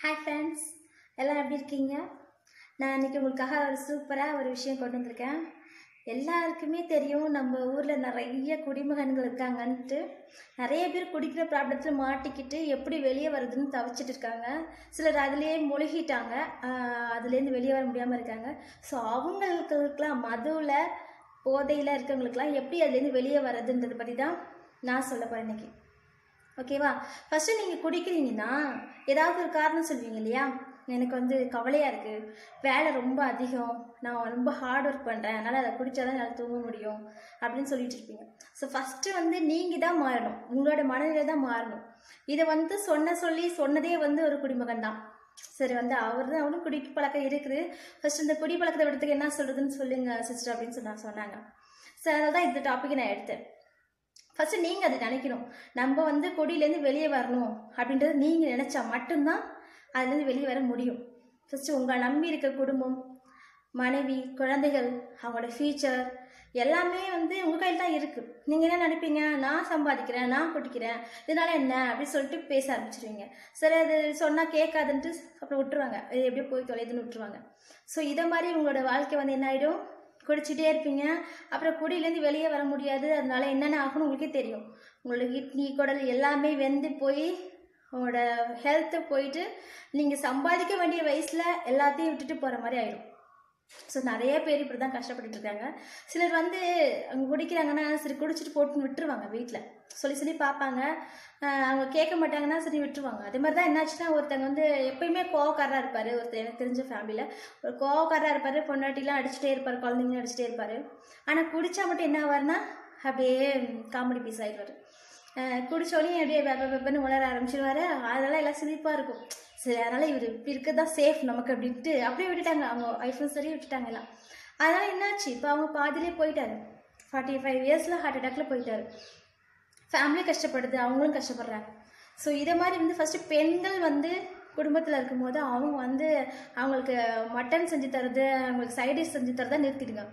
hi friends எல்லாம் எப்படி இருக்கீங்க நான் இன்னைக்கு உங்களுக்காக ஒரு சூப்பராக ஒரு விஷயம் கொண்டு வந்திருக்கேன் எல்லாருக்குமே தெரியும் நம்ம ஊரில் நிறைய குடிமகன்கள் இருக்காங்கன்ட்டு நிறைய பேர் குடிக்கிற ப்ராப்ளத்தில் மாட்டிக்கிட்டு எப்படி வெளியே வருதுன்னு தவிச்சிட்டு இருக்காங்க சிலர் அதுலேயே முழுகிட்டாங்க ஆஹ் அதுலேருந்து வெளியே வர முடியாமல் இருக்காங்க ஸோ அவங்களுக்குலாம் மதுவில் போதையில் இருக்கவங்களுக்குலாம் எப்படி அதுலேருந்து வெளியே வர்றதுன்றதை பற்றி தான் நான் சொல்ல போகிறேன் இன்னைக்கு ஓகேவா ஃபஸ்ட்டு நீங்கள் குடிக்கிறீங்கன்னா ஏதாவது ஒரு காரணம் சொல்வீங்க இல்லையா எனக்கு வந்து கவலையாக இருக்குது வேலை ரொம்ப அதிகம் நான் ரொம்ப ஹார்ட் ஒர்க் பண்ணுறேன் அதனால் அதை குடித்தா தான் என்னால் தூங்க முடியும் அப்படின்னு சொல்லிட்டு இருப்பீங்க ஸோ ஃபஸ்ட்டு வந்து நீங்கள் தான் மாறணும் உங்களோட மனநிலை தான் மாறணும் இதை வந்து சொன்ன சொல்லி சொன்னதே வந்து ஒரு குடிமகன் தான் சரி வந்து அவர் தான் அவரும் குடி பழக்கம் இருக்குது ஃபர்ஸ்ட் இந்த குடி பழக்கத்தை விடுறதுக்கு என்ன சொல்கிறதுன்னு சொல்லுங்க சிஸ்டர் அப்படின்னு சொன்னா சொன்னாங்க ஸோ அதனால தான் இந்த டாப்பிக்கை நான் எடுத்தேன் ஃபஸ்ட்டு நீங்கள் அதை நினைக்கணும் நம்ம வந்து கொடியிலேருந்து வெளியே வரணும் அப்படின்றது நீங்கள் நினச்சா மட்டும்தான் அதுலேருந்து வெளியே வர முடியும் ஃபஸ்ட்டு உங்களை நம்பி இருக்க குடும்பம் மனைவி குழந்தைகள் அவங்களோட ஃபியூச்சர் எல்லாமே வந்து உங்கள் கையில் தான் இருக்குது நீங்கள் என்ன நினைப்பீங்க நான் சம்பாதிக்கிறேன் நான் குடிக்கிறேன் இதனால என்ன அப்படின்னு சொல்லிட்டு பேச ஆரம்பிச்சிருவீங்க சரி அது சொன்னால் கேட்காதுன்ட்டு அப்புறம் விட்டுருவாங்க இது எப்படியோ போய் தொலைதுன்னு விட்டுருவாங்க ஸோ இதை மாதிரி உங்களோட வாழ்க்கை வந்து என்ன ஆகிடும் குடிச்சிட்டே இருப்பீங்க அப்புறம் குடியிலேருந்து வெளியே வர முடியாது அதனால என்னென்ன ஆகும்னு உங்களுக்கே தெரியும் உங்களோட கிட்னி குடல் எல்லாமே வெந்து போய் உங்களோட ஹெல்த்து போயிட்டு நீங்கள் சம்பாதிக்க வேண்டிய வயசில் எல்லாத்தையும் விட்டுட்டு போகிற மாதிரி ஆயிடும் ஸோ நிறைய பேர் இப்படி தான் கஷ்டப்பட்டுட்டு இருக்காங்க சிலர் வந்து அவங்க குடிக்கிறாங்கன்னா சரி குடிச்சிட்டு போட்டுன்னு விட்டுருவாங்க வீட்டில் சொல்லி சொல்லி பார்ப்பாங்க ஆஹ் அவங்க கேட்க மாட்டாங்கன்னா சரி விட்டுருவாங்க அதே மாதிரி தான் என்னாச்சுன்னா ஒருத்தங்க வந்து எப்பயுமே கோவக்காரராக இருப்பார் ஒருத்தர் எனக்கு தெரிஞ்ச ஃபேமிலியில் ஒரு கோவக்காரராக இருப்பார் பொண்டாட்டிலாம் அடிச்சுட்டே இருப்பார் குழந்தைங்களும் அடிச்சுட்டே இருப்பார் ஆனால் குடித்தா மட்டும் என்ன ஆவார்னா அப்படியே காமெடி பீஸ் ஆயிடுவார் குடிச்சோடனே அப்படியே வெப்ப வெப்பன்னு உணர ஆரம்பிச்சிருவாரு அதெல்லாம் எல்லாம் சிரிப்பாக இருக்கும் சரி அதனால் இவர் இப்படி இருக்கிறது தான் சேஃப் நமக்கு அப்படின்ட்டு அப்படியே விட்டுட்டாங்க அவங்க ஒய்ஃபும் சரி விட்டுட்டாங்க எல்லாம் அதனால் என்னாச்சு இப்போ அவங்க பாதிலே போயிட்டாரு ஃபார்ட்டி ஃபைவ் இயர்ஸில் ஹார்ட் அட்டாக்ல போயிட்டாரு ஃபேமிலி கஷ்டப்படுது அவங்களும் கஷ்டப்படுறாங்க ஸோ இதை மாதிரி வந்து ஃபஸ்ட்டு பெண்கள் வந்து குடும்பத்தில் இருக்கும்போது அவங்க வந்து அவங்களுக்கு மட்டன் செஞ்சு தரது அவங்களுக்கு சைடிஷ் செஞ்சு தரதை நிறுத்திடுங்க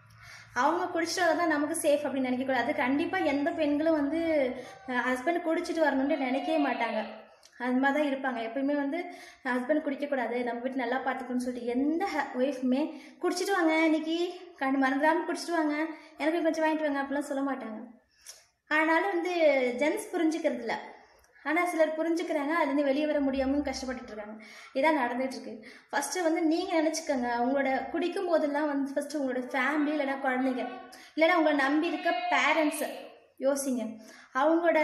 அவங்க குடிச்சிட்டு தான் நமக்கு சேஃப் அப்படின்னு நினைக்கக்கூடாது கண்டிப்பாக எந்த பெண்களும் வந்து ஹஸ்பண்ட் குடிச்சிட்டு வரணும்னு நினைக்கவே மாட்டாங்க அது மாதிரி தான் இருப்பாங்க எப்பயுமே வந்து ஹஸ்பண்ட் குடிக்கக்கூடாது நம்ம வீட்டு நல்லா பார்த்துக்கணும்னு சொல்லிட்டு எந்த ஒய்ஃபுமே குடிச்சிட்டு வாங்க இன்னைக்கு கண்டு மறந்துடாமல் குடிச்சிட்டு வாங்க எனக்கு கொஞ்சம் வாங்கிட்டு வாங்க அப்படிலாம் சொல்ல மாட்டாங்க ஆனாலும் வந்து ஜென்ஸ் புரிஞ்சுக்கிறது இல்லை ஆனால் சிலர் புரிஞ்சுக்கிறாங்க அதுலேருந்து வெளியே வர முடியாமல் கஷ்டப்பட்டுட்டு இருக்காங்க இதான் நடந்துட்டு இருக்கு ஃபஸ்ட்டு வந்து நீங்கள் நினச்சிக்கோங்க உங்களோட குடிக்கும் போதெல்லாம் வந்து ஃபஸ்ட்டு உங்களோட ஃபேமிலி இல்லைன்னா குழந்தைங்க இல்லைன்னா உங்களை நம்பி இருக்க பேரண்ட்ஸு யோசிங்க அவங்களோட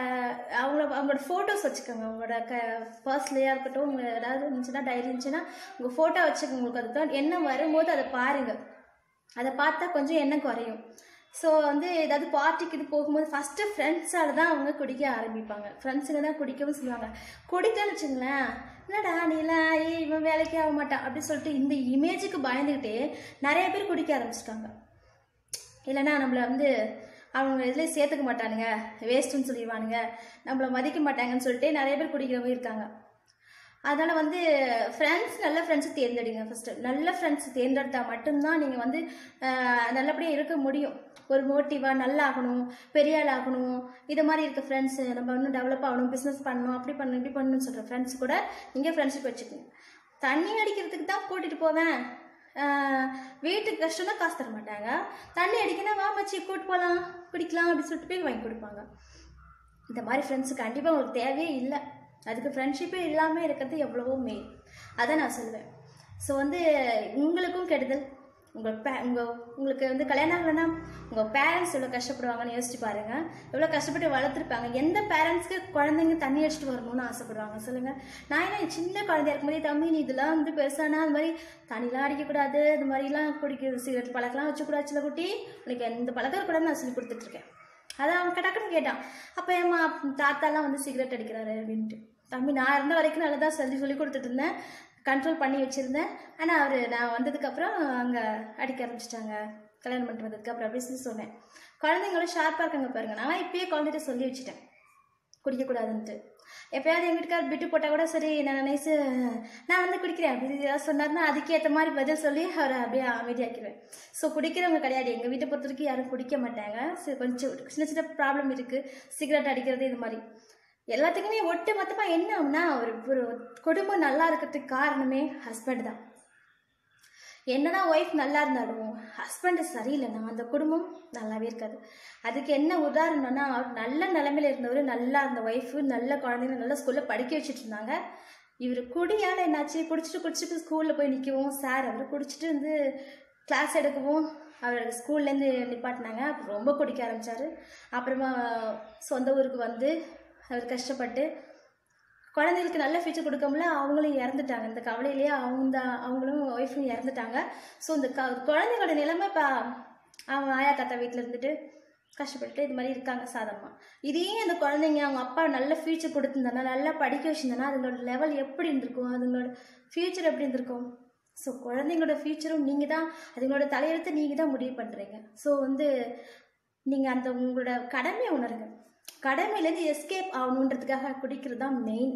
அவங்கள அவங்களோட ஃபோட்டோஸ் வச்சுக்கோங்க உங்களோட க பர்ஸ்லையாக இருக்கட்டும் உங்கள் ஏதாவது இருந்துச்சுன்னா டைரி இருந்துச்சுன்னா உங்கள் ஃபோட்டோ வச்சுக்கோங்க உங்களுக்கு அதுதான் எண்ணம் வரும்போது அதை பாருங்கள் அதை பார்த்தா கொஞ்சம் எண்ணம் குறையும் ஸோ வந்து ஏதாவது பார்ட்டிக்கு இது போகும்போது ஃபஸ்ட்டு ஃப்ரெண்ட்ஸால் தான் அவங்க குடிக்க ஆரம்பிப்பாங்க ஃப்ரெண்ட்ஸுங்க தான் குடிக்கவும் சொல்லுவாங்க குடிக்கலன்னு வச்சுங்களேன் என்னடா நீலாம் ஏய் இவன் வேலைக்கே ஆக மாட்டான் அப்படின்னு சொல்லிட்டு இந்த இமேஜுக்கு பயந்துக்கிட்டே நிறைய பேர் குடிக்க ஆரம்பிச்சிட்டாங்க இல்லைன்னா நம்மளை வந்து அவங்க இதுலேயும் சேர்த்துக்க மாட்டானுங்க வேஸ்ட்டுன்னு சொல்லிடுவானுங்க நம்மளை மதிக்க மாட்டாங்கன்னு சொல்லிட்டு நிறைய பேர் குடிக்கிறவங்க இருக்காங்க அதனால் வந்து ஃப்ரெண்ட்ஸ் நல்ல ஃப்ரெண்ட்ஸை தேர்ந்தெடுங்க ஃபஸ்ட்டு நல்ல ஃப்ரெண்ட்ஸ் தேர்ந்தெடுத்தால் மட்டும்தான் நீங்கள் வந்து நல்லபடியாக இருக்க முடியும் ஒரு மோட்டிவாக நல்லா ஆகணும் பெரிய ஆள் ஆகணும் இது மாதிரி இருக்க ஃப்ரெண்ட்ஸு நம்ம இன்னும் டெவலப் ஆகணும் பிஸ்னஸ் பண்ணணும் அப்படி பண்ணணும் இப்படி பண்ணணும்னு சொல்கிற ஃப்ரெண்ட்ஸ் கூட நீங்கள் ஃப்ரெண்ட்ஷிப் வச்சுக்கோங்க தண்ணி அடிக்கிறதுக்கு தான் கூட்டிகிட்டு போவேன் வீட்டுக்கு கஷ்டம்னா காசு தர மாட்டாங்க தண்ணி அடிக்கணும் வா மச்சி கூட்டு போகலாம் குடிக்கலாம் அப்படின்னு சொல்லிட்டு போய் வாங்கி கொடுப்பாங்க இந்த மாதிரி ஃப்ரெண்ட்ஸு கண்டிப்பாக உங்களுக்கு தேவையே இல்லை அதுக்கு ஃப்ரெண்ட்ஷிப்பே இல்லாமல் இருக்கிறது எவ்வளவோ மெயின் அதை நான் சொல்லுவேன் ஸோ வந்து உங்களுக்கும் கெடுதல் உங்கள் பே உங்கள் உங்களுக்கு வந்து கல்யாணம் ஆகலைன்னா உங்கள் பேரண்ட்ஸ் எவ்வளோ கஷ்டப்படுவாங்கன்னு யோசிச்சு பாருங்கள் எவ்வளோ கஷ்டப்பட்டு வளர்த்துருப்பாங்க எந்த பேரண்ட்ஸ்க்கு குழந்தைங்க தண்ணி அடிச்சுட்டு வரணும்னு ஆசைப்படுவாங்க சொல்லுங்கள் நான் என்ன சின்ன குழந்தையா இருக்கும்போதே தம்பி நீ இதெல்லாம் வந்து பெருசானா அந்த மாதிரி தண்ணிலாம் அடிக்கக்கூடாது இந்த மாதிரிலாம் குடிக்கிறது சிகரெட் பழக்கெல்லாம் வச்சுக்கூடாது சில குட்டி உனக்கு எந்த பழக்கம் இருக்கக்கூடாதுன்னு நான் சொல்லி கொடுத்துட்ருக்கேன் அதை அவன் டக்குன்னு கேட்டான் அப்போ ஏமா தாத்தாலாம் வந்து சிகரெட் அடிக்கிறாரு அப்படின்ட்டு தம்பி நான் இருந்த வரைக்கும் நல்லா தான் சொல்லி சொல்லி கொடுத்துட்டு இருந்தேன் கண்ட்ரோல் பண்ணி வச்சுருந்தேன் ஆனால் அவர் நான் வந்ததுக்கப்புறம் அங்கே அடிக்க ஆரம்பிச்சிட்டாங்க கல்யாணம் பண்ணிட்டு வந்ததுக்கப்புறம் அப்படி சொல்லி சொன்னேன் குழந்தைங்களும் ஷார்ப்பாக இருக்காங்க பாருங்க நான் இப்பயே குழந்தைகிட்ட சொல்லி வச்சுட்டேன் குடிக்கக்கூடாதுன்ட்டு எப்பயாவது எங்கள் வீட்டுக்கார் விட்டு போட்டால் கூட சரி நான் நைஸு நான் வந்து குடிக்கிறேன் அப்படி ஏதாவது சொன்னார்னா அதுக்கேற்ற மாதிரி பதில் சொல்லி அவரை அப்படியே அமைதியாக்கிடுவேன் ஸோ குடிக்கிறவங்க கிடையாது எங்கள் வீட்டை பொறுத்த வரைக்கும் யாரும் குடிக்க மாட்டாங்க சரி கொஞ்சம் சின்ன சின்ன ப்ராப்ளம் இருக்குது சிகரெட் அடிக்கிறது இது மாதிரி எல்லாத்துக்குமே ஒட்டு மொத்தமாக என்ன ஆகும்னா ஒரு ஒரு குடும்பம் நல்லா இருக்கிறதுக்கு காரணமே ஹஸ்பண்ட் தான் என்னதான் ஒய்ஃப் நல்லா இருந்தாலும் ஹஸ்பண்ட் சரியில்லைன்னா அந்த குடும்பம் நல்லாவே இருக்காது அதுக்கு என்ன உதாரணம்னா அவர் நல்ல நிலைமையில இருந்தவர் நல்லா இருந்த ஒய்ஃபு நல்ல குழந்தைங்க நல்ல ஸ்கூலில் படிக்க வச்சுட்டு இருந்தாங்க இவர் குடியால் என்னாச்சு குடிச்சிட்டு குடிச்சிட்டு ஸ்கூலில் போய் நிற்கவும் சார் அவர் குடிச்சிட்டு வந்து கிளாஸ் எடுக்கவும் அவர் ஸ்கூல்லேருந்து நிப்பாட்டினாங்க அப்புறம் ரொம்ப குடிக்க ஆரம்பித்தார் அப்புறமா சொந்த ஊருக்கு வந்து அவர் கஷ்டப்பட்டு குழந்தைகளுக்கு நல்ல ஃபியூச்சர் கொடுக்கமுல அவங்களும் இறந்துட்டாங்க இந்த கவலையிலேயே அவங்க அவங்களும் ஒய்ஃபும் இறந்துட்டாங்க ஸோ இந்த க குழந்தைங்களோட நிலைமை இப்போ அவங்க ஆயா தாத்தா வீட்டில் இருந்துட்டு கஷ்டப்பட்டு இது மாதிரி இருக்காங்க சாதமாக இதே அந்த குழந்தைங்க அவங்க அப்பா நல்ல ஃபியூச்சர் கொடுத்துருந்தானா நல்லா படிக்க வச்சுருந்தானா அதுங்களோட லெவல் எப்படி இருந்திருக்கும் அதுங்களோட ஃபியூச்சர் எப்படி இருந்திருக்கும் ஸோ குழந்தைங்களோட ஃபியூச்சரும் நீங்கள் தான் அதுங்களோட தலையெழுத்தை நீங்கள் தான் முடிவு பண்ணுறீங்க ஸோ வந்து நீங்கள் அந்த உங்களோட கடமையை உணருங்க கடமையிலேருந்து எஸ்கேப் ஆகணுன்றதுக்காக குடிக்கிறது தான் மெயின்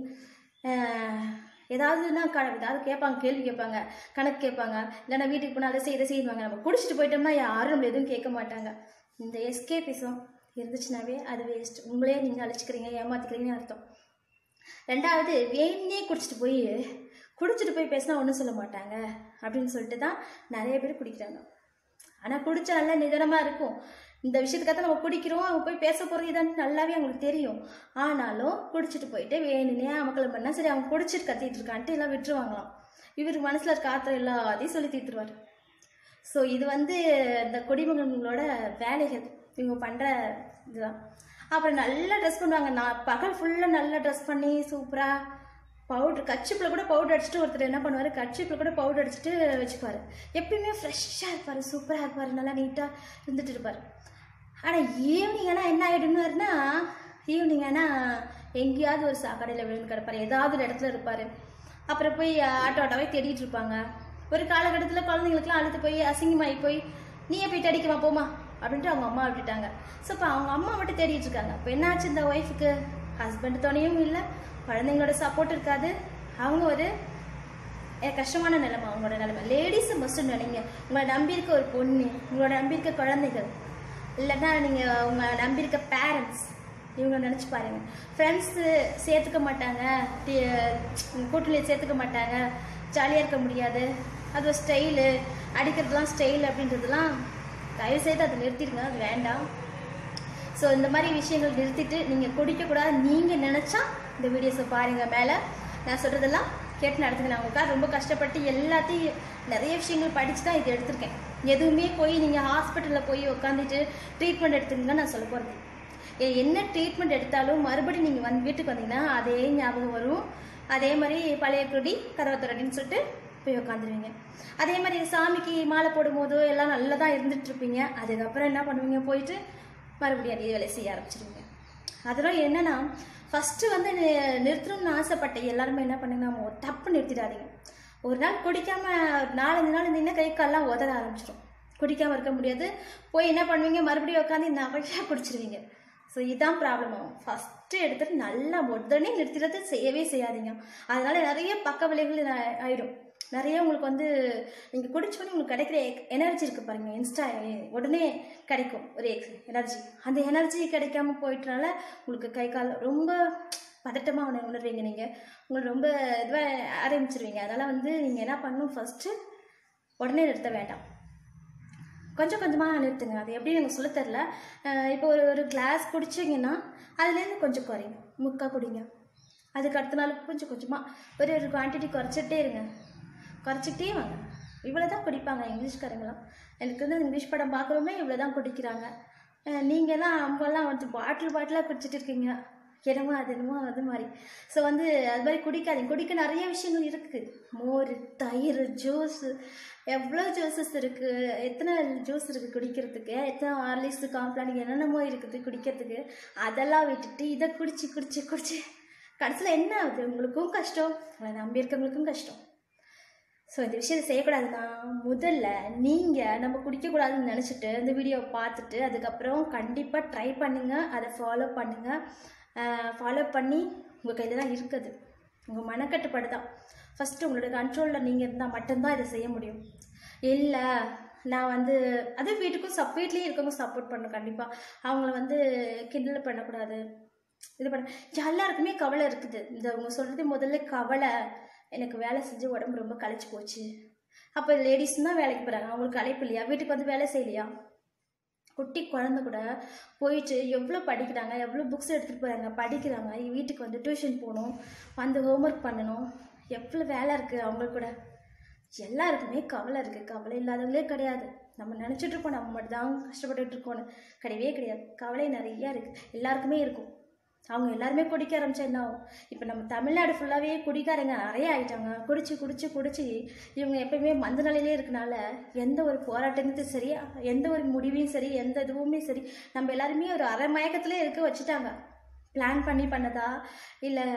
ஏதாவதுனா க ஏதாவது கேட்பாங்க கேள்வி கேட்பாங்க கணக்கு கேட்பாங்க இல்லைன்னா வீட்டுக்கு போனால் அதை செய்ய இதை செய்வாங்க நம்ம குடிச்சிட்டு போயிட்டோம்னா யாரும் நம்மள எதுவும் கேட்க மாட்டாங்க இந்த எஸ்கேபிசம் இருந்துச்சுனாவே அது வேஸ்ட் உங்களே நீங்கள் அழிச்சிக்கிறீங்க ஏமாத்திக்கிறீங்கன்னு அர்த்தம் ரெண்டாவது வேணுன்னே குடிச்சிட்டு போய் குடிச்சிட்டு போய் பேசினா ஒன்றும் சொல்ல மாட்டாங்க அப்படின்னு சொல்லிட்டு தான் நிறைய பேர் குடிக்கிறாங்க ஆனால் குடிச்சா நல்லா நிதானமாக இருக்கும் இந்த விஷயத்துக்காக நம்ம குடிக்கிறோம் அவங்க போய் பேச போகிறது இதான்னு நல்லாவே அவங்களுக்கு தெரியும் ஆனாலும் குடிச்சிட்டு போயிட்டு வேணுனே அமக்கலம் பண்ணால் சரி அவங்க குடிச்சிட்டு கத்திட்டு இருக்கான்ட்டு எல்லாம் விட்டுருவாங்களாம் இவர் மனசில் இருக்க ஆத்திரம் எல்லாத்தையும் சொல்லி தீர்த்துருவார் ஸோ இது வந்து இந்த குடிமகன்களோட வேலைகள் இவங்க பண்ணுற இதுதான் அப்புறம் நல்லா ட்ரெஸ் பண்ணுவாங்க நான் பகல் ஃபுல்லாக நல்லா ட்ரெஸ் பண்ணி சூப்பராக பவுட்ரு கச்சிப்பில் கூட பவுடர் அடிச்சுட்டு ஒருத்தர் என்ன பண்ணுவார் கச்சிப்பில் கூட பவுடர் அடிச்சுட்டு வச்சுக்குவார் எப்பயுமே ஃப்ரெஷ்ஷாக இருப்பார் சூப்பராக இருப்பார் நல்லா நீட்டாக இருந்துட்டு இருப்பார் ஆனால் ஈவினிங் ஆனால் என்ன ஆகிடும்னுனா ஈவினிங் ஆனால் எங்கேயாவது ஒரு சாக்கடையில் விழுந்து கிடப்பார் ஏதாவது ஒரு இடத்துல இருப்பார் அப்புறம் போய் ஆட்டோ ஆட்டோவே தேடிட்டு இருப்பாங்க ஒரு காலகட்டத்தில் குழந்தைங்களுக்குலாம் அழுத்து போய் அசிங்கமாகி போய் நீயே போய் தேடிக்கமா போமா அப்படின்ட்டு அவங்க அம்மா விட்டுட்டாங்க ஸோ இப்போ அவங்க அம்மா மட்டும் தேடிட்டு இருக்காங்க இப்போ என்னாச்சு இந்த ஒய்ஃபுக்கு ஹஸ்பண்ட் துணையும் இல்லை குழந்தைங்களோட சப்போர்ட் இருக்காது அவங்க ஒரு அஹ், கஷ்டமான நிலைமை அவங்களோட நிலைமை லேடிஸை ஃபஸ்ட்டு நினைங்க உங்களை நம்பியிருக்க ஒரு பொண்ணு உங்களோட நம்பியிருக்க குழந்தைகள் இல்லைன்னா நீங்கள் உங்களை நம்பியிருக்க பேரண்ட்ஸ் இவங்க நினச்சி பாருங்க ஃப்ரெண்ட்ஸு சேர்த்துக்க மாட்டாங்க கூட்டணியில் சேர்த்துக்க மாட்டாங்க ஜாலியாக இருக்க முடியாது அது ஒரு ஸ்டைலு அடிக்கிறதுலாம் ஸ்டைல் அப்படின்றதுலாம் தயவுசெய்து அதை நிறுத்திடுங்க அது வேண்டாம் ஸோ இந்த மாதிரி விஷயங்கள் நிறுத்திட்டு நீங்கள் குடிக்கக்கூடாது நீங்கள் நினச்சா இந்த வீடியோஸை பாருங்கள் மேலே நான் சொல்கிறதெல்லாம் கேட்டு நடத்துங்க நான் உங்களுக்காக ரொம்ப கஷ்டப்பட்டு எல்லாத்தையும் நிறைய விஷயங்கள் படித்து தான் இது எடுத்திருக்கேன் எதுவுமே போய் நீங்கள் ஹாஸ்பிட்டலில் போய் உட்காந்துட்டு ட்ரீட்மெண்ட் எடுத்துங்க நான் சொல்ல போகிறது என்ன ட்ரீட்மெண்ட் எடுத்தாலும் மறுபடியும் நீங்கள் வந்து வீட்டுக்கு வந்தீங்கன்னா அதே ஞாபகம் வரும் அதே மாதிரி பழைய குடி கதவை திறடின்னு சொல்லிட்டு போய் உட்காந்துருவீங்க அதே மாதிரி சாமிக்கு மாலை போடும்போதோ எல்லாம் நல்லா தான் இருந்துட்டு இருப்பீங்க அதுக்கப்புறம் என்ன பண்ணுவீங்க போயிட்டு மறுபடியும் அதே வேலையை செய்ய ஆரம்பிச்சிருவீங்க அதெல்லாம் என்னன்னா ஃபஸ்ட்டு வந்து நி- நிறுத்தணும்னு ஆசைப்பட்ட எல்லாருமே என்ன பண்ணுங்க நம்ம தப்பு நிறுத்திடாதீங்க ஒரு நாள் குடிக்காம ஒரு நாலஞ்சு நாள் இருந்தீங்கன்னா கை கால்லாம் உதற ஆரம்பிச்சிடும் குடிக்காம இருக்க முடியாது போய் என்ன பண்ணுவீங்க மறுபடியும் உட்காந்து நிறையா குடிச்சிருவீங்க ஸோ இதுதான் ப்ராப்ளம் ஆகும் ஃபஸ்ட்டு எடுத்துட்டு நல்லா உடனே நிறுத்திடுறது செய்யவே செய்யாதீங்க அதனால நிறைய பக்க விளைவுகள் ஆ- ஆயிடும் நிறைய உங்களுக்கு வந்து நீங்கள் குடிச்சோன்னே உங்களுக்கு கிடைக்கிற எனர்ஜி இருக்குது பாருங்க இன்ஸ்டா உடனே கிடைக்கும் ஒரு எனர்ஜி அந்த எனர்ஜி கிடைக்காம போயிட்டனால உங்களுக்கு கை கால் ரொம்ப பதட்டமாக உண உணர்வீங்க நீங்கள் உங்களுக்கு ரொம்ப இதுவாக ஆரம்பிச்சிருவீங்க அதனால் வந்து நீங்கள் என்ன பண்ணணும் ஃபஸ்ட்டு உடனே நிறுத்த வேண்டாம் கொஞ்சம் கொஞ்சமாக நிறுத்துங்க அது எப்படி எனக்கு சொல்ல தெரில இப்போ ஒரு ஒரு கிளாஸ் குடிச்சிங்கன்னா அதுலேருந்து கொஞ்சம் குறையும் முக்கா குடிங்க அதுக்கு அடுத்த நாள் கொஞ்சம் கொஞ்சமாக ஒரு ஒரு குவான்டிட்டி குறைச்சிட்டே இருங்க குறைச்சிக்கிட்டே வாங்க இவ்வளோ தான் குடிப்பாங்க இங்கிலீஷ்காரங்களாம் எனக்கு வந்து இங்கிலீஷ் படம் பார்க்குறோமே இவ்வளோ தான் குடிக்கிறாங்க அஹ் நீங்கெல்லாம் அம்பெல்லாம் வந்து பாட்டில் பாட்டிலாக குடிச்சிட்டு இருக்கீங்க என்னமோ அது என்னமோ அது மாதிரி ஸோ வந்து அது மாதிரி குடிக்காதீங்க குடிக்க நிறைய விஷயங்கள் இருக்குது மோர் தயிர் ஜூஸு எவ்வளோ ஜூஸஸ் இருக்குது எத்தனை ஜூஸ் இருக்குது குடிக்கிறதுக்கு எத்தனை ஹார்லிக்ஸ் காம்ப்ளான் என்னென்னமோ இருக்குது குடிக்கிறதுக்கு அதெல்லாம் விட்டுட்டு இதை குடிச்சு குடிச்சு குடிச்சு கடைசியில் என்ன ஆகுது உங்களுக்கும் கஷ்டம் உங்களை நம்பி இருக்கவங்களுக்கும் கஷ்டம் ஸோ இந்த விஷயத்தை செய்யக்கூடாதுன்னா முதல்ல நீங்கள் நம்ம குடிக்கக்கூடாதுன்னு நினச்சிட்டு இந்த வீடியோவை பார்த்துட்டு அதுக்கப்புறம் கண்டிப்பாக ட்ரை பண்ணுங்கள் அதை ஃபாலோ பண்ணுங்கள் ஃபாலோ பண்ணி உங்கள் கையில் தான் இருக்குது உங்கள் மனக்கட்டுப்பாடு தான் ஃபஸ்ட்டு உங்களோட கண்ட்ரோலில் நீங்கள் இருந்தால் மட்டும்தான் இதை செய்ய முடியும் இல்லை நான் வந்து அது வீட்டுக்கும் சப் வீட்லேயும் இருக்கவங்க சப்போர்ட் பண்ணணும் கண்டிப்பாக அவங்கள வந்து கிண்டல் பண்ணக்கூடாது இது பண்ண எல்லாருக்குமே கவலை இருக்குது இந்த அவங்க சொல்கிறது முதல்ல கவலை எனக்கு வேலை செஞ்சு உடம்பு ரொம்ப களைச்சு போச்சு அப்போ லேடிஸ் தான் வேலைக்கு போகிறாங்க அவங்களுக்கு களைப்பு இல்லையா வீட்டுக்கு வந்து வேலை செய்யலையா குட்டி குழந்தை கூட போயிட்டு எவ்வளோ படிக்கிறாங்க எவ்வளோ புக்ஸ் எடுத்துகிட்டு போகிறாங்க படிக்கிறாங்க வீட்டுக்கு வந்து டியூஷன் போகணும் வந்து ஹோம்ஒர்க் பண்ணணும் எவ்வளோ வேலை இருக்குது அவங்களுக்கு கூட எல்லாருக்குமே கவலை இருக்குது கவலை இல்லாதவங்களே கிடையாது நம்ம நினச்சிட்டு இருக்கோம் நம்ம மட்டும் தான் கஷ்டப்பட்டுட்டு இருக்கோன்னு கிடையவே கிடையாது கவலை நிறையா இருக்குது எல்லாருக்குமே இருக்கும் அவங்க எல்லாருமே குடிக்க ஆரம்பிச்சா என்ன ஆகும் இப்போ நம்ம தமிழ்நாடு ஃபுல்லாகவே குடிக்காரங்க நிறைய ஆயிட்டாங்க குடிச்சு குடிச்சு குடிச்சு இவங்க எப்பயுமே மந்த நிலையிலே இருக்கனால எந்த ஒரு போராட்டத்தையும் சரி எந்த ஒரு முடிவையும் சரி எந்த இதுவுமே சரி நம்ம எல்லாருமே ஒரு அரை மயக்கத்திலே இருக்க வச்சுட்டாங்க பிளான் பண்ணி பண்ணதா இல்லை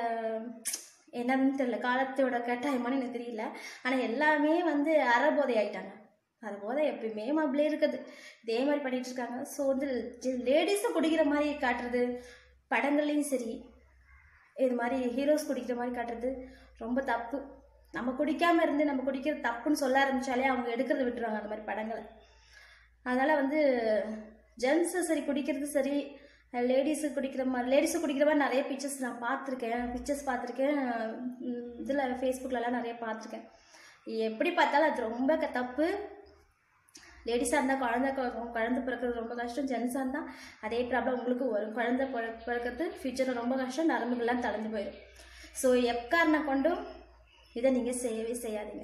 என்னன்னு தெரியல காலத்தோட கட்டாயமானு எனக்கு தெரியல ஆனால் எல்லாமே வந்து அறபோதை ஆயிட்டாங்க அறபோதை எப்பயுமே அப்படியே இருக்குது இதே மாதிரி பண்ணிட்டு இருக்காங்க ஸோ வந்து லேடிஸும் குடிக்கிற மாதிரி காட்டுறது படங்கள்லையும் சரி இது மாதிரி ஹீரோஸ் குடிக்கிற மாதிரி காட்டுறது ரொம்ப தப்பு நம்ம குடிக்காமல் இருந்து நம்ம குடிக்கிறது தப்புன்னு சொல்ல ஆரம்பித்தாலே அவங்க எடுக்கிறத விட்டுருவாங்க அந்த மாதிரி படங்களை அதனால் வந்து ஜென்ஸு சரி குடிக்கிறது சரி லேடிஸு குடிக்கிற மாதிரி லேடிஸு குடிக்கிற மாதிரி நிறைய பிக்சர்ஸ் நான் பார்த்துருக்கேன் பிக்சர்ஸ் பார்த்துருக்கேன் இதில் ஃபேஸ்புக்கிலலாம் நிறைய பார்த்துருக்கேன் எப்படி பார்த்தாலும் அது ரொம்ப க- தப்பு லேடிஸாக இருந்தால் குழந்தை கொ- குழந்தை பிறக்கிறது ரொம்ப கஷ்டம் ஜென்ஸாக இருந்தால் அதே ப்ராப்ளம் உங்களுக்கு வரும் குழந்தை பிற- பிறக்கிறது ஃப்யூச்சரில் ரொம்ப கஷ்டம் நரம்புகள்லாம் தளர்ந்து போயிடும் ஸோ எக்காரணம் கொண்டும் இதை நீங்கள் செய்யவே செய்யாதீங்க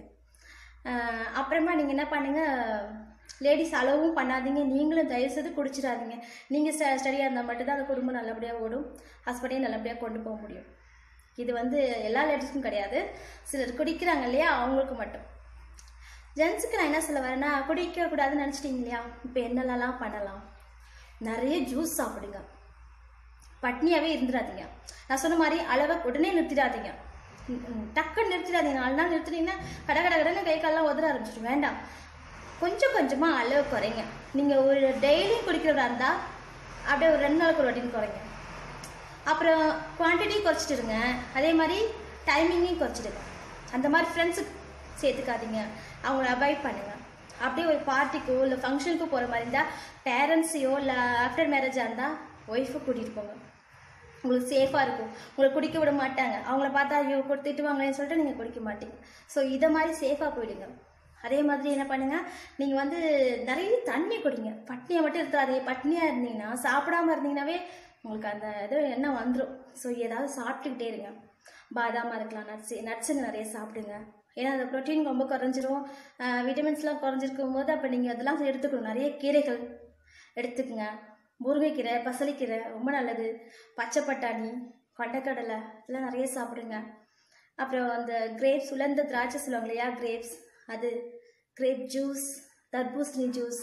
ஆஹ் அப்புறமா நீங்கள் என்ன பண்ணுங்க லேடிஸ் அளவும் பண்ணாதீங்க நீங்களும் தயவுசெய்து குடிச்சிடாதீங்க நீங்கள் ஸ்ட ஸ்டடியாக இருந்தால் மட்டும்தான் அந்த குடும்பம் நல்லபடியாக ஓடும் ஹஸ்பண்டையும் நல்லபடியாக கொண்டு போக முடியும் இது வந்து எல்லா லேடிஸ்க்கும் கிடையாது சிலர் குடிக்கிறாங்க இல்லையா அவங்களுக்கு மட்டும் ஜென்ஸுக்கு நான் என்ன சொல்ல வரேன்னா குடிக்க கூடாதுன்னு நினச்சிட்டீங்க இல்லையா இப்போ என்னென்னலாம் பண்ணலாம் நிறைய ஜூஸ் சாப்பிடுங்க பட்னியாகவே இருந்துடாதீங்க நான் சொன்ன மாதிரி அளவை உடனே நிறுத்திடாதீங்க ம், ம், டக்குன்னு நிறுத்திடாதீங்க நாலு நாள் நிறுத்தினீங்கன்னா கட கட கடன்னு கை காலெல்லாம் உதற ஆரம்பிச்சிடும் வேண்டாம் கொஞ்சம் கொஞ்சமாக அளவு குறைங்க நீங்கள் ஒரு டெய்லியும் குடிக்கிறவரா இருந்தால் அப்படியே ஒரு ரெண்டு நாளுக்கு ஒரு வாட்டின்னு குறைங்க அப்புறம் குவான்டிட்டி குறைச்சிட்டுருங்க அதே மாதிரி டைமிங்கையும் குறைச்சிடுங்க அந்த மாதிரி ஃப்ரெண்ட்ஸுக்கு சேர்த்துக்காதீங்க அவங்கள அவாய்ட் பண்ணுங்கள் அப்படியே ஒரு பார்ட்டிக்கோ இல்லை ஃபங்க்ஷனுக்கோ போகிற மாதிரி இருந்தால் பேரண்ட்ஸையோ இல்லை ஆஃப்டர் மேரேஜாக இருந்தால் ஒய்ஃபை கூட்டிகிட்டு போங்க உங்களுக்கு சேஃபாக இருக்கும் உங்களை குடிக்க விட மாட்டாங்க அவங்கள பார்த்தா ஐயோ கொடு- திட்டுவாங்களேன்னு சொல்லிட்டு நீங்கள் குடிக்க மாட்டீங்க ஸோ இதை மாதிரி சேஃபாக போயிடுங்க அதே மாதிரி என்ன பண்ணுங்க நீங்கள் வந்து நிறைய தண்ணி குடிங்க பட்னியாக மட்டும் இருக்காதே பட்னியாக இருந்தீங்கன்னா சாப்பிடாம இருந்தீங்கன்னாவே உங்களுக்கு அந்த இது எண்ணம் வந்துடும் ஸோ ஏதாவது சாப்பிட்டுக்கிட்டே இருங்க பாதாமாக இருக்கலாம் நட்ஸ் நட்ஸுங்க நிறைய சாப்பிடுங்க ஏன்னா அந்த ப்ரோட்டீன் ரொம்ப குறைஞ்சிரும் விட்டமின்ஸ்லாம் குறைஞ்சிருக்கும் போது அப்போ நீங்கள் அதெல்லாம் எடுத்துக்கணும் நிறைய கீரைகள் எடுத்துக்கங்க முருங்கைக்கீரை பசலைக்கீரை ரொம்ப நல்லது பச்சை பட்டாணி கொண்டைக்கடலை இதெல்லாம் நிறைய சாப்பிடுங்க அப்புறம் அந்த கிரேப்ஸ் உலர்ந்த திராட்சை சொல்லுவாங்க இல்லையா கிரேப்ஸ் அது கிரேப் ஜூஸ் தர்பூசணி ஜூஸ்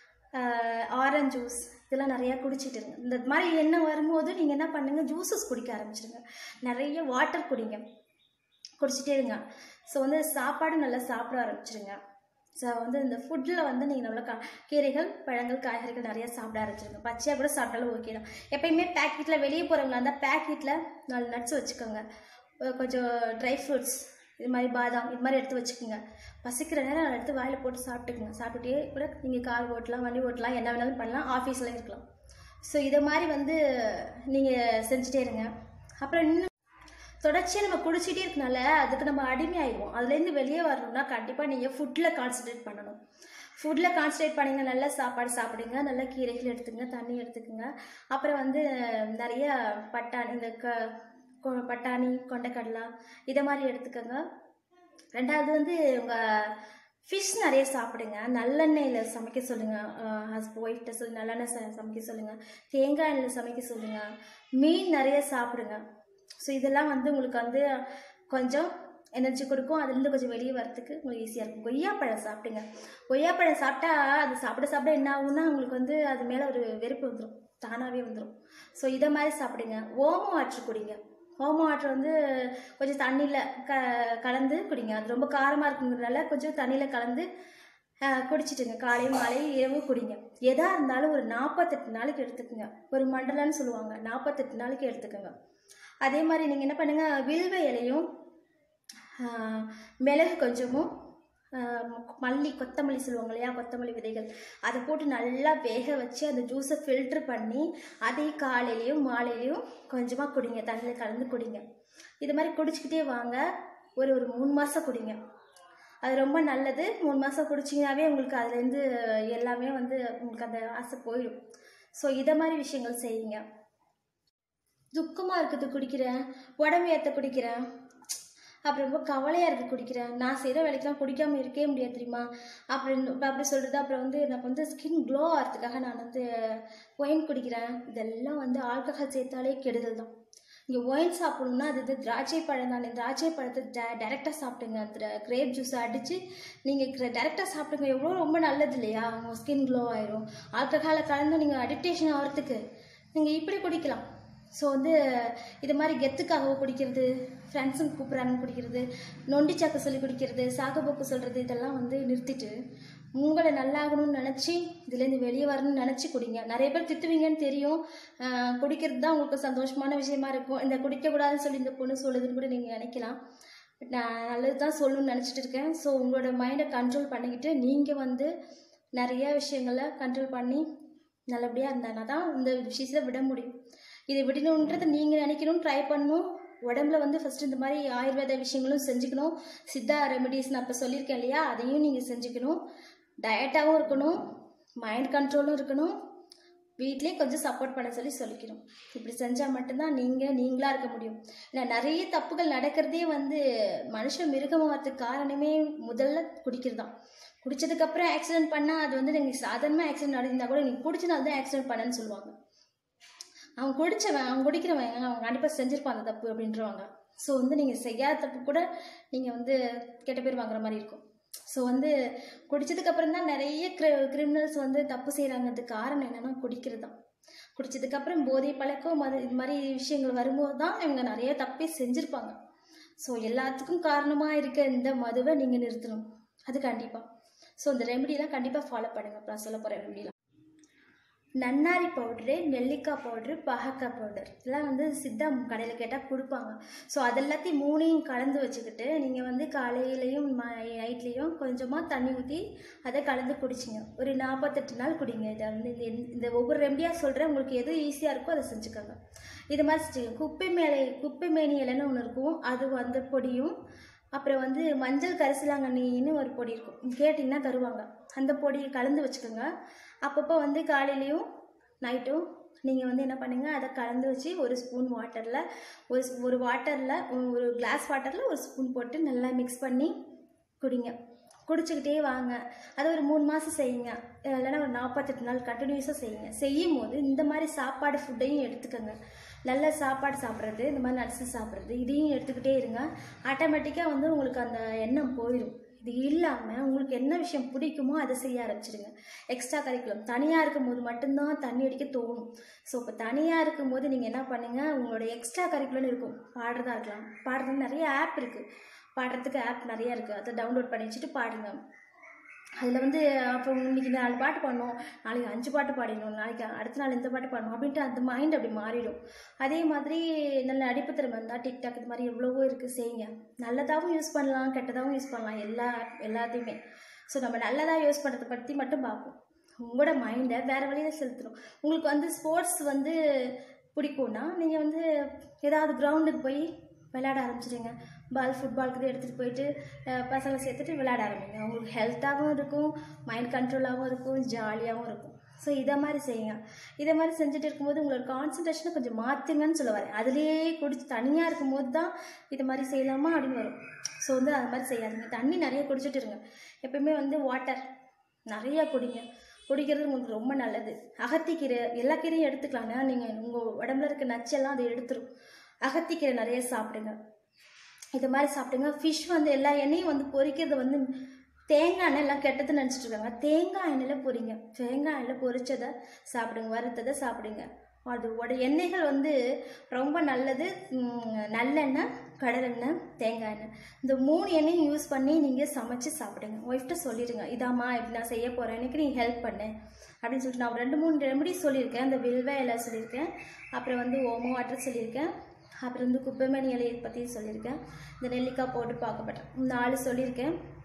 ஆரஞ்ச் ஜூஸ் இதெல்லாம் நிறையா குடிச்சிட்டு இருங்க இந்த மாதிரி எண்ணம் வரும்போது நீங்கள் என்ன பண்ணுங்கள் ஜூஸஸ் குடிக்க ஆரம்பிச்சிடுங்க நிறைய வாட்டர் குடிங்க குடிச்சிட்டே இருங்க ஸோ வந்து சாப்பாடு நல்லா சாப்பிட ஆரம்பிச்சிருங்க ஸோ வந்து இந்த ஃபுட்டில் வந்து நீங்கள் நல்லா கா கீரைகள் பழங்கள் காய்கறிகள் நிறைய சாப்பிட ஆரம்பிச்சிருங்க பச்சையாக கூட சாப்பிட்டாலும் ஓகே தான் எப்பயுமே பேக்கெட்டில் வெளியே போகிறவங்களா இருந்தால் பேக்கெட்டில் நாலு நட்ஸ் வச்சுக்கோங்க அஹ் கொஞ்சம் ட்ரை ஃப்ரூட்ஸ் இது மாதிரி பாதாம் இது மாதிரி எடுத்து வச்சுக்கோங்க பசிக்கிற நேரம் அதை எடுத்து வாயில் போட்டு சாப்பிட்டுக்குங்க சாப்பிட்டுட்டே கூட நீங்கள் கார் ஓட்டலாம் வண்டி ஓட்டலாம் என்ன வேணாலும் பண்ணலாம் ஆஃபீஸில் இருக்கலாம் ஸோ இதை மாதிரி வந்து நீங்கள் செஞ்சுட்டே இருங்க அப்புறம் இன்னும் தொடர்ச்சியாக நம்ம குடிச்சிட்டே இருக்கனால அதுக்கு நம்ம அடிமையாயிடுவோம் அதுலேருந்து வெளியே வரணும்னா கண்டிப்பாக நீங்கள் ஃபுட்டில் கான்சன்ட்ரேட் பண்ணணும் ஃபுட்டில் கான்சன்ட்ரேட் பண்ணிங்க நல்ல சாப்பாடு சாப்பிடுங்க நல்ல கீரைகள் எடுத்துங்க தண்ணி எடுத்துக்கோங்க அப்புறம் வந்து நிறைய பட்டாணி இந்த க கொ- பட்டாணி கொண்டைக்கடலை இதை மாதிரி எடுத்துக்கோங்க ரெண்டாவது வந்து உங்கள் ஃபிஷ் நிறைய சாப்பிடுங்க நல்லெண்ணெயில் சமைக்க சொல்லுங்கள் ஹஸ்பண்ட் ஒய்ஃப்ட்ட சொல்லி நல்லெண்ணெய் ச சமைக்க சொல்லுங்கள் தேங்காய் எண்ணெயில் சமைக்க சொல்லுங்கள் மீன் நிறைய சாப்பிடுங்க ஸோ இதெல்லாம் வந்து உங்களுக்கு வந்து கொஞ்சம் எனர்ஜி கொடுக்கும் அதுலேருந்து கொஞ்சம் வெளியே வரத்துக்கு உங்களுக்கு ஈஸியாக இருக்கும் கொய்யாப்பழம் சாப்பிடுங்க கொய்யாப்பழம் சாப்பிட்டா அது சாப்பிட சாப்பிட என்ன ஆகும்னா உங்களுக்கு வந்து அது மேலே ஒரு வெறுப்பு வந்துடும் தானாகவே வந்துடும் ஸோ இதை மாதிரி சாப்பிடுங்க ஓமம் ஆற்று குடிங்க ஓமம் வாட்டர் வந்து கொஞ்சம் தண்ணியில் க கலந்து குடிங்க அது ரொம்ப காரமாக இருக்குங்கிறதுனால கொஞ்சம் தண்ணியில் கலந்து ஆஹ், குடிச்சிட்டுங்க காலை மாலை இரவு குடிங்க எதாக இருந்தாலும் ஒரு நாற்பத்தெட்டு நாளைக்கு எடுத்துக்கோங்க ஒரு மண்டலம்னு சொல்லுவாங்க நாற்பத்தெட்டு நாளைக்கு எடுத்துக்கோங்க அதே மாதிரி நீங்கள் என்ன பண்ணுங்கள் வில்வ இலையும் ஆஹ், மிளகு கொஞ்சமும் ஆஹ் மல்லி கொத்தமல்லி சொல்லுவாங்க இல்லையா கொத்தமல்லி விதைகள் அதை போட்டு நல்லா வேக வச்சு அந்த ஜூஸை ஃபில்ட்ரு பண்ணி அதை காலையிலையும் மாலையிலையும் கொஞ்சமாக குடிங்க தண்ணியில் கலந்து குடிங்க இது மாதிரி குடிச்சிக்கிட்டே வாங்க ஒரு ஒரு மூணு மாதம் குடிங்க அது ரொம்ப நல்லது மூணு மாதம் குடிச்சிங்கனாவே உங்களுக்கு அதுலேருந்து எல்லாமே வந்து உங்களுக்கு அந்த ஆசை போயிடும் ஸோ இதை மாதிரி விஷயங்கள் செய்யுங்க துக்கமாக இருக்குது குடிக்கிறேன் உடம்பு ஏற்ற குடிக்கிறேன் அப்புறம் ரொம்ப கவலையாக இருக்குது குடிக்கிறேன் நான் செய்கிற வேலைக்கெலாம் குடிக்காமல் இருக்கவே முடியாது தெரியுமா அப்படின்னு அப்படி சொல்கிறது அப்புறம் வந்து எனக்கு வந்து ஸ்கின் க்ளோ ஆகிறதுக்காக நான் வந்து ஒயின் குடிக்கிறேன் இதெல்லாம் வந்து ஆல்கஹால் சேர்த்தாலே கெடுதல் தான் இங்கே ஒயின் சாப்பிடணும்னா அது இது திராட்சை பழம் தானே திராட்சை பழத்தை டே டேரெக்டாக சாப்பிடுங்க அந்த கிரேப் ஜூஸை அடித்து நீங்கள் டேரெக்டாக சாப்பிடுங்க எவ்வளோ ரொம்ப நல்லது இல்லையா உங்கள் ஸ்கின் க்ளோ ஆயிரும் ஆல்கஹாலை கலந்து நீங்கள் அடிக்டேஷன் ஆகிறதுக்கு நீங்கள் இப்படி குடிக்கலாம் ஸோ வந்து இது மாதிரி கெத்துக்காக குடிக்கிறது ஃப்ரெண்ட்ஸுங்க கூப்பிட்றாங்கன்னு குடிக்கிறது நொண்டி சாக்கு சொல்லி குடிக்கிறது சாகப்போக்கு சொல்கிறது இதெல்லாம் வந்து நிறுத்திட்டு உங்களை நல்லாகணும்னு நினச்சி இதுலேருந்து வெளியே வரணும்னு நினச்சி குடிங்க நிறைய பேர் திட்டுவீங்கன்னு தெரியும் ஆஹ் குடிக்கிறது தான் உங்களுக்கு சந்தோஷமான விஷயமா இருக்கும் இந்த குடிக்கக்கூடாதுன்னு சொல்லி இந்த பொண்ணு சொல்லுதுன்னு கூட நீங்கள் நினைக்கலாம் பட் நான் நல்லது தான் சொல்லணும்னு நினச்சிட்டு இருக்கேன் ஸோ உங்களோட மைண்டை கண்ட்ரோல் பண்ணிக்கிட்டு நீங்கள் வந்து நிறைய விஷயங்களை கண்ட்ரோல் பண்ணி நல்லபடியாக இருந்தாங்கன்னா தான் இந்த விஷயத்தில் விட முடியும் இதை விடணுன்றதை நீங்கள் நினைக்கணும் ட்ரை பண்ணணும் உடம்புல வந்து ஃபஸ்ட்டு இந்த மாதிரி ஆயுர்வேத விஷயங்களும் செஞ்சுக்கணும் சித்தா ரெமெடிஸ் நான் இப்போ சொல்லியிருக்கேன் இல்லையா அதையும் நீங்கள் செஞ்சுக்கணும் டயட்டாகவும் இருக்கணும் மைண்ட் கண்ட்ரோலும் இருக்கணும் வீட்லேயும் கொஞ்சம் சப்போர்ட் பண்ண சொல்லி சொல்லிக்கணும் இப்படி செஞ்சால் மட்டும்தான் நீங்கள் நீங்களாக இருக்க முடியும் ஏன்னா நிறைய தப்புகள் நடக்கிறதே வந்து மனுஷன் மிருகமாகிறதுக்கு காரணமே முதல்ல குடிக்கிறது தான் குடிச்சதுக்கப்புறம் ஆக்சிடென்ட் பண்ணால் அது வந்து நீங்கள் சாதாரணமாக ஆக்சிடென்ட் நடந்தால் கூட நீங்கள் குடிச்சனால தான் ஆக்சிடென்ட் பண்ணேன்னு சொல்லுவாங்க அவன் குடிச்சவன் அவன் குடிக்கிறவன் அவன் கண்டிப்பாக செஞ்சிருப்பான் அந்த தப்பு அப்படின்றவாங்க ஸோ வந்து நீங்கள் செய்யாத தப்பு கூட நீங்கள் வந்து கெட்ட பேர் வாங்குற மாதிரி இருக்கும் ஸோ வந்து குடிச்சதுக்கப்புறம் தான் நிறைய கிரி கிரிமினல்ஸ் வந்து தப்பு செய்கிறாங்கிறதுக்கு காரணம் என்னென்னா குடிக்கிறது தான் குடிச்சதுக்கப்புறம் போதை பழக்கம் மது இது மாதிரி விஷயங்கள் வரும்போது தான் இவங்க நிறைய தப்பே செஞ்சுருப்பாங்க ஸோ எல்லாத்துக்கும் காரணமாக இருக்க இந்த மதுவை நீங்கள் நிறுத்தணும் அது கண்டிப்பாக ஸோ இந்த ரெமெடிலாம் கண்டிப்பாக ஃபாலோ பண்ணுங்க இப்போ நான் சொல்ல போகிற ரெமெடிலாம் நன்னாரி பவுட்ரு நெல்லிக்காய் பவுட்ரு பாகக்காய் பவுடர் இதெல்லாம் வந்து சித்தா கடையில் கேட்டால் கொடுப்பாங்க ஸோ அதெல்லாத்தையும் மூணையும் கலந்து வச்சுக்கிட்டு நீங்கள் வந்து காலையிலையும் நைட்லேயும் கொஞ்சமாக தண்ணி ஊற்றி அதை கலந்து குடிச்சிங்க ஒரு நாற்பத்தெட்டு நாள் குடிங்க இதை வந்து இந்த இந்த ஒவ்வொரு ரெமடியாக சொல்கிறேன் உங்களுக்கு எது ஈஸியாக இருக்கோ அதை செஞ்சுக்கோங்க இது மாதிரி செஞ்சுக்கோங்க குப்பை மேலே குப்பை மேனி இலைன்னு ஒன்று இருக்கும் அது அந்த பொடியும் அப்புறம் வந்து மஞ்சள் கரிசலாங்கண்ணின்னு ஒரு பொடி இருக்கும் கேட்டிங்கன்னா தருவாங்க அந்த பொடியை கலந்து வச்சுக்கோங்க அப்பப்போ வந்து காலையிலையும் நைட்டும் நீங்கள் வந்து என்ன பண்ணுங்க அதை கலந்து வச்சு ஒரு ஸ்பூன் வாட்டரில் ஒரு ஸ்- ஒரு வாட்டரில் ஒரு கிளாஸ் வாட்டரில் ஒரு ஸ்பூன் போட்டு நல்லா மிக்ஸ் பண்ணி குடிங்க குடிச்சுக்கிட்டே வாங்க அது ஒரு மூணு மாதம் செய்யுங்க இல்லைன்னா ஒரு நாற்பத்தெட்டு நாள் கண்டினியூஸாக செய்யுங்க செய்யும் போது இந்த மாதிரி சாப்பாடு ஃபுட்டையும் எடுத்துக்கோங்க நல்ல சாப்பாடு சாப்பிட்றது இந்த மாதிரி நட்ஸு சாப்பிட்றது இதையும் எடுத்துக்கிட்டே இருங்க ஆட்டோமேட்டிக்காக வந்து உங்களுக்கு அந்த எண்ணம் போயிடும் இது இல்லாமல் உங்களுக்கு என்ன விஷயம் பிடிக்குமோ அதை செய்ய ஆரம்பிச்சிடுங்க எக்ஸ்ட்ரா கரிக்குலம் தனியாக இருக்கும்போது மட்டும்தான் தண்ணி அடிக்க தோணும் ஸோ இப்போ தனியாக இருக்கும்போது நீங்கள் என்ன பண்ணுங்கள் உங்களோட எக்ஸ்ட்ரா கரிக்குலம்னு இருக்கும் பாடுறதா இருக்கலாம் பாடுறது நிறைய ஆப் இருக்குது பாடுறதுக்கு ஆப் நிறைய இருக்குது அதை டவுன்லோட் பண்ணி வச்சுட்டு பாடுங்க அதில் வந்து அப்போ இன்னைக்கு நாலு பாட்டு பாடணும் நாளைக்கு அஞ்சு பாட்டு பாடிடணும் நாளைக்கு அடுத்த நாள் இந்த பாட்டு பாடணும் அப்படின்ட்டு அந்த மைண்ட் அப்படி மாறிடும் அதே மாதிரி நல்ல அடிப்பு திறமை இருந்தால் டிக்டாக் இது மாதிரி எவ்வளவோ இருக்குது செய்யுங்க நல்லதாகவும் யூஸ் பண்ணலாம் கெட்டதாகவும் யூஸ் பண்ணலாம் எல்லா எல்லாத்தையுமே ஸோ நம்ம நல்லதாக யூஸ் பண்ணுறதை பற்றி மட்டும் பார்ப்போம் உங்களோட மைண்டை வேறு வழியில் செலுத்தணும் உங்களுக்கு வந்து ஸ்போர்ட்ஸ் வந்து பிடிக்கும்னா நீங்கள் வந்து ஏதாவது கிரவுண்டுக்கு போய் விளையாட ஆரம்பிச்சிடுங்க பால் ஃபுட்பாலுக்கு இது எடுத்துகிட்டு போயிட்டு அஹ், பசங்களை சேர்த்துட்டு விளையாட ஆரம்பிங்க உங்களுக்கு ஹெல்த்தாகவும் இருக்கும் மைண்ட் கண்ட்ரோலாகவும் இருக்கும் ஜாலியாகவும் இருக்கும் ஸோ இதை மாதிரி செய்யுங்க இதை மாதிரி செஞ்சுட்டு இருக்கும்போது உங்களோட கான்சன்ட்ரேஷனை கொஞ்சம் மாற்றுங்கன்னு சொல்ல வரேன் அதுலேயே குடிச்சு தனியாக இருக்கும்போது தான் இது மாதிரி செய்யலாமா அப்படின்னு வரும் ஸோ வந்து அது மாதிரி செய்யாதீங்க தண்ணி நிறைய குடிச்சிட்டு இருங்க எப்பயுமே வந்து வாட்டர் நிறைய குடிங்க குடிக்கிறது உங்களுக்கு ரொம்ப நல்லது அகத்திக்கீரை எல்லா கீரையும் எடுத்துக்கலாங்க நீங்கள் உங்கள் உடம்புல இருக்க நச்செல்லாம் அதை எடுத்துரும் அகத்திக்கீரை நிறைய சாப்பிடுங்க இது மாதிரி சாப்பிடுங்க ஃபிஷ் வந்து எல்லா எண்ணெயும் வந்து பொரிக்கிறது வந்து தேங்காய் எண்ணெய் எல்லாம் கெட்டதுன்னு நினச்சிட்டு இருக்காங்க தேங்காய் எண்ணெயில் பொரிங்க தேங்காய் எண்ணெயில் பொரிச்சதை சாப்பிடுங்க வறுத்ததை சாப்பிடுங்க அதோட எண்ணெய்கள் வந்து ரொம்ப நல்லது உம், நல்லெண்ணெய் கடலெண்ணெய் தேங்காய் எண்ணெய் இந்த மூணு எண்ணெயும் யூஸ் பண்ணி நீங்கள் சமைச்சு சாப்பிடுங்க ஒய்ஃப்ட்ட சொல்லிடுங்க இதாம்மா இப்படி நான் செய்ய போகிறேன் எனக்கு நீ ஹெல்ப் பண்ணு அப்படின்னு சொல்லிட்டு நான் ஒரு ரெண்டு மூணு ரெமடி சொல்லியிருக்கேன் அந்த வில்வ இலை சொல்லியிருக்கேன் அப்புறம் வந்து ஓமோ வாட்டர் சொல்லியிருக்கேன் அப்புறம் வந்து குப்பைமணி இலையை பற்றி சொல்லியிருக்கேன் இந்த நெல்லிக்காய் போட்டு பார்க்கப்பட்டேன் நாலு சொல்லியிருக்கேன்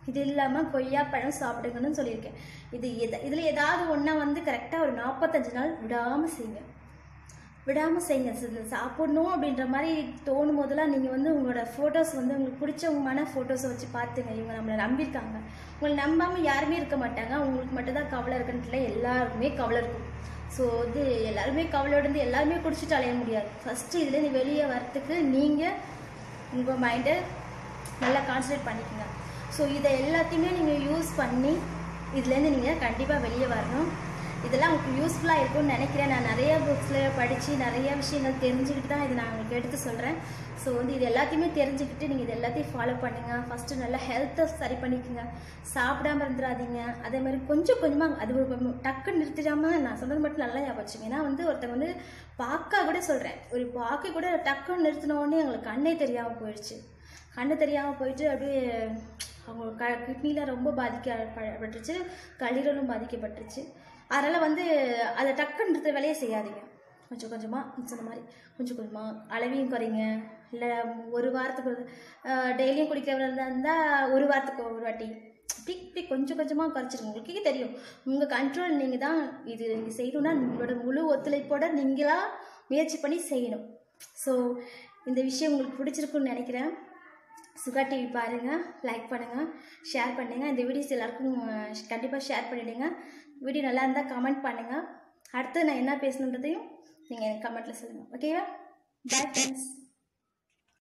இது இல்லாமல் கொய்யாப்பழம் சாப்பிடுங்கன்னு சொல்லியிருக்கேன் இது எத இதில் ஏதாவது ஒன்றா வந்து கரெக்டாக ஒரு நாற்பத்தஞ்சு நாள் விடாமல் செய்யுங்க விடாமல் செய்யுங்க ச- சாப்பிடணும் அப்படின்ற மாதிரி தோணும் போதெல்லாம் நீங்கள் வந்து உங்களோட ஃபோட்டோஸ் வந்து உங்களுக்கு பிடிச்சவங்கமான ஃபோட்டோஸை வச்சு பார்த்துங்க இவங்க நம்மளை நம்பியிருக்காங்க உங்களை நம்பாமல் யாருமே இருக்க மாட்டாங்க உங்களுக்கு மட்டும்தான் கவலை இருக்குன்ட்டுல எல்லாருக்குமே கவலை இருக்கும் ஸோ வந்து எல்லாருமே கவலையோட இருந்து எல்லாருமே குடிச்சிட்டு அலைய முடியாது ஃபஸ்ட்டு இதில் நீ வெளியே வரத்துக்கு நீங்கள் உங்கள் மைண்டை நல்லா கான்சன்ட்ரேட் பண்ணிக்கோங்க ஸோ இதை எல்லாத்தையுமே நீங்கள் யூஸ் பண்ணி இதுலேருந்து நீங்கள் கண்டிப்பாக வெளியே வரணும் இதெல்லாம் உங்களுக்கு யூஸ்ஃபுல்லாக இருக்கும்னு நினைக்கிறேன் நான் நிறைய புக்ஸில் படித்து நிறைய விஷயங்கள் தெரிஞ்சுக்கிட்டு தான் இதை நான் உங்களுக்கு எடுத்து சொல்கிறேன் ஸோ வந்து இது எல்லாத்தையுமே தெரிஞ்சுக்கிட்டு நீங்கள் இது எல்லாத்தையும் ஃபாலோ பண்ணுங்கள் ஃபஸ்ட்டு நல்லா ஹெல்த்தை சரி பண்ணிக்கோங்க சாப்பிடாம இருந்துடாதீங்க அதே மாதிரி கொஞ்சம் கொஞ்சமாக அது ஒரு டக்குன்னு நிறுத்திடாம நான் சொன்னது மட்டும் நல்லா ஞாபகம் வச்சுங்க ஏன்னா வந்து ஒருத்தங்க வந்து பார்க்க கூட சொல்கிறேன் ஒரு பார்க்க கூட டக்குன்னு நிறுத்தின உடனே எங்களுக்கு கண்ணே தெரியாமல் போயிடுச்சு கண்ணு தெரியாமல் போயிட்டு அப்படியே அவங்க க கிட்னியில் ரொம்ப பாதிக்கப்பட்டுருச்சு கல்லீரலும் பாதிக்கப்பட்டுருச்சு அதனால் வந்து அதை டக்குன்னு நிறுத்த வேலையை செய்யாதீங்க கொஞ்சம் கொஞ்சமாக சொன்ன மாதிரி கொஞ்சம் கொஞ்சமாக அளவையும் குறைங்க இல்லை ஒரு வாரத்துக்கு ஒரு டெய்லியும் குடிக்கிறதா இருந்தால் ஒரு வாரத்துக்கு ஒரு வாட்டி இப்படி இப்படி கொஞ்சம் கொஞ்சமாக குறைச்சிருங்க உங்களுக்கே தெரியும் உங்கள் கண்ட்ரோல் நீங்கள் தான் இது நீங்கள் செய்யணும்னா உங்களோட முழு ஒத்துழைப்போட நீங்களாக முயற்சி பண்ணி செய்யணும் ஸோ இந்த விஷயம் உங்களுக்கு பிடிச்சிருக்குன்னு நினைக்கிறேன் சுகா டிவி பாருங்கள் லைக் பண்ணுங்கள் ஷேர் பண்ணுங்கள் இந்த வீடியோஸ் எல்லாருக்கும் கண்டிப்பாக ஷேர் பண்ணிவிடுங்க வீடியோ நல்லா இருந்தால் கமெண்ட் பண்ணுங்கள் அடுத்து நான் என்ன பேசணுன்றதையும் நீங்கள் கமெண்ட்டில் சொல்லுங்கள் ஓகேவா பாய் ஃப்ரெண்ட்ஸ்